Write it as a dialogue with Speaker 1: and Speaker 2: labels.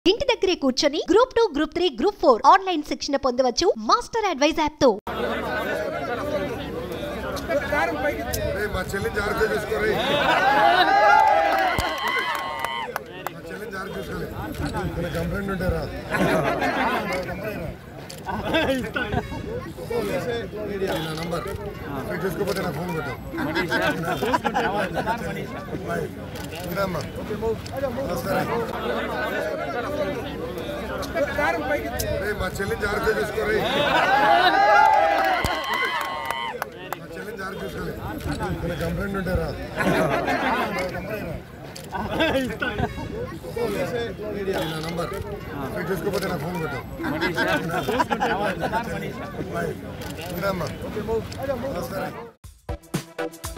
Speaker 1: ఇంటి దగ్గరే కూర్చొని group two group three group four online శిక్షణ పొందవచ్చు మాస్టర్ అడ్వైజ్ యాప్ తో
Speaker 2: రేయ్, మా చెల్లి జాగ్రత్త చూసుకోరే మా చెల్లి జాగ్రత్త చూసుకోలే ఇక్కడ కంప్లైంట్ ఉంటారా నా నంబర్ మీరు చూసుకోకపోతే నా ఫోన్ పెట్టు బాయ్. ఇంకా అమ్మా నమస్కారం రేయ్, మా చెల్లి జాగ్రత్త చూసుకోరే మా చెల్లిని జాగ్రత్త చూసుకోలే ఇక్కడ కంప్లైంట్ ఉంటారా నా నంబర్ మీరు చూసుకోకపోతే నా ఫోన్ పెట్టు బాయ్. ఇంకా అమ్మా నమస్కారం